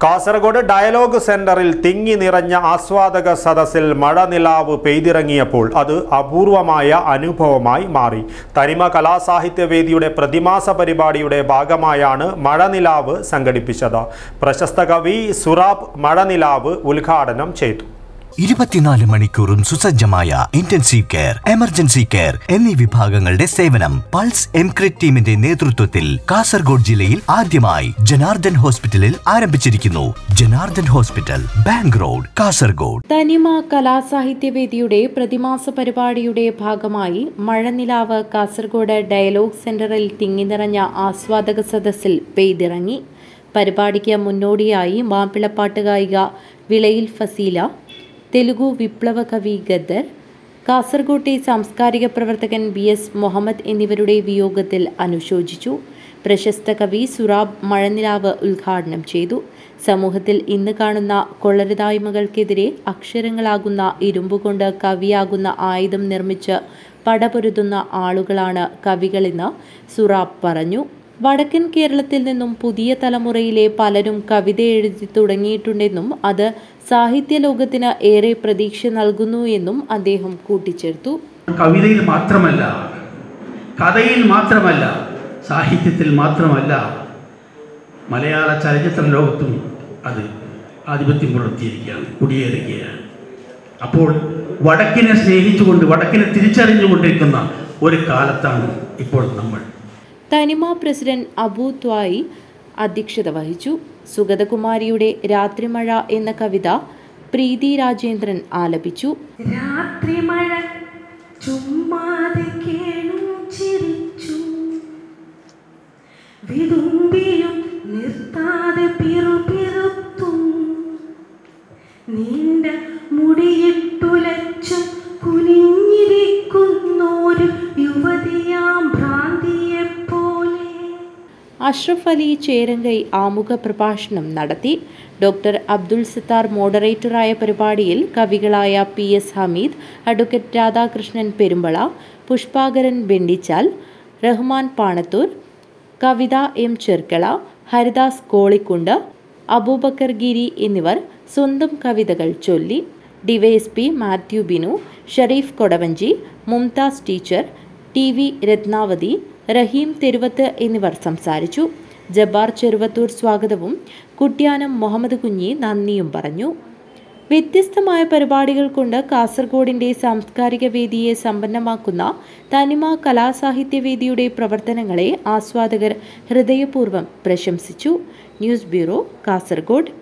Kasaragod dialogue സെന്ററിൽ തിങ്ങി നിറഞ്ഞ ആസ്വാദക സദസ്സിൽ മഴനിലാവ് പെയ്തിറങ്ങിയപ്പോൾ അത് അപൂർവമായ അനുഭവമായി മാറി തനിമ കലാസാഹിത്യവേദിയുടെ പ്രതിമാസ പരിപാടിയുടെ ഭാഗമായാണ് മഴനിലാവ് സംഘടിപ്പിച്ചത് പ്രശസ്ത കവി സുറാബ് മഴനിലാവ് ഉദ്ഘാടനം ചെയ്തു ഇരുപത്തിനാല് മണിക്കൂറും സുസജ്ജമായ ഇന്റൻസീവ് കെയർ എമർജൻസി കെയർ എന്നീ വിഭാഗങ്ങളുടെ സേവനം പൾസ് എൻക്രിറ്റ് ടീമിന്റെ നേതൃത്വത്തിൽ കാസർഗോഡ് ജില്ലയിൽ ആദ്യമായി ജനാർദ്ദൻ ഹോസ്പിറ്റലിൽ ആരംഭിച്ചിരിക്കുന്നു Janardhan hospital bank road Kasaragod Thanima കലാസാഹിത്യവേദിയുടെ പ്രതിമാസ പരിപാടിയുടെ ഭാഗമായി മഴനിലാവ് കാസർഗോഡ് ഡയലോഗ് സെന്ററിൽ തിങ്ങിനിറഞ്ഞ ആസ്വാദക സദസ്സിൽ പെയ്തിറങ്ങി പരിപാടിക്ക് മുന്നോടിയായി മാപ്പിളപ്പാട്ട് ഗായിക വിളയിൽ ഫസീല തെലുഗു വിപ്ലവ കവി ഗദ്ദർ കാസർഗോട്ടെ സാംസ്കാരിക പ്രവർത്തകൻ ബി എസ് മുഹമ്മദ് എന്നിവരുടെ വിയോഗത്തിൽ അനുശോചിച്ചു പ്രശസ്ത കവി സുറാബ് മഴനിലാവ് ഉദ്ഘാടനം ചെയ്തു സമൂഹത്തിൽ ഇന്ന് കാണുന്ന കൊള്ളരുതായ്മകൾക്കെതിരെ അക്ഷരങ്ങളാകുന്ന ഇരുമ്പുകൊണ്ട് കവിയാകുന്ന ആയുധം നിർമ്മിച്ച് പടപൊരുതുന്ന ആളുകളാണ് കവികളെന്ന് സുറാബ് പറഞ്ഞു വടക്കൻ കേരളത്തിൽ നിന്നും പുതിയ തലമുറയിലെ പലരും കവിത എഴുതി തുടങ്ങിയിട്ടുണ്ടെന്നും അത് സാഹിത്യ ലോകത്തിന് ഏറെ പ്രതീക്ഷ നൽകുന്നു എന്നും അദ്ദേഹം കൂട്ടിച്ചേർത്തു കവിതയിൽ മാത്രമല്ല കഥയിൽ മാത്രമല്ല സാഹിത്യത്തിൽ മാത്രമല്ല മലയാള ചലച്ചിത്ര ലോകത്തും അത് ആധിപത്യം പുലർത്തിയിരിക്കുകയാണ് കുടിയേറുകയാണ് അപ്പോൾ വടക്കിനെ സ്നേഹിച്ചുകൊണ്ട് വടക്കിനെ തിരിച്ചറിഞ്ഞുകൊണ്ടിരിക്കുന്ന ഒരു കാലത്താണ് ഇപ്പോൾ നമ്മൾ തനിമ പ്രസിഡന്റ് അബു ത്വായി അധ്യക്ഷത വഹിച്ചു സുഗതകുമാരിയുടെ രാത്രിമഴ എന്ന കവിത പ്രീതി രാജേന്ദ്രൻ ആലപിച്ചു രാത്രി മഴ ചുമ്മാതെ കേണു ചിരിച്ചു വിതുമ്പിയും നിർത്താതെ പിറുപിറുത്തും നീണ്ട മുടിയിട്ടുലച്ചും കുനിഞ്ഞിരിക്കുന്നൊരു യുവതിയാം ഭ്രാന്തിയെപ്പോലെ അഷ്റഫ് അലി ചേരങ്കൈ ആമുഖ പ്രഭാഷണം നടത്തി ഡോക്ടർ അബ്ദുൾ സത്താർ മോഡറേറ്ററായ പരിപാടിയിൽ കവികളായ P S Hameed advocate Radhakrishnan Perumbala Pushpakaran Bendichal Rahman Panathur Kavitha M Cherkala Haridas Kolikkund Abubakar Giri എന്നിവർ സ്വന്തം കവിതകൾ ചൊല്ലി DYSP Mathew Binu Shareef Kodavanchi Mumtaz teacher T V Ratnavathi Raheem Theruvath എന്നിവർ സംസാരിച്ചു ജബ്ബാർ ചെറുവത്തൂർ സ്വാഗതവും കുട്യാനം മുഹമ്മദ് കുഞ്ഞി നന്ദിയും പറഞ്ഞു വ്യത്യസ്തമായ പരിപാടികൾ കൊണ്ട് കാസർഗോഡിന്റെ സാംസ്കാരിക വേദിയെ സമ്പന്നമാക്കുന്ന തനിമ കലാസാഹിത്യവേദിയുടെ പ്രവർത്തനങ്ങളെ ആസ്വാദകർ ഹൃദയപൂർവ്വം പ്രശംസിച്ചു ന്യൂസ് ബ്യൂറോ കാസർഗോഡ്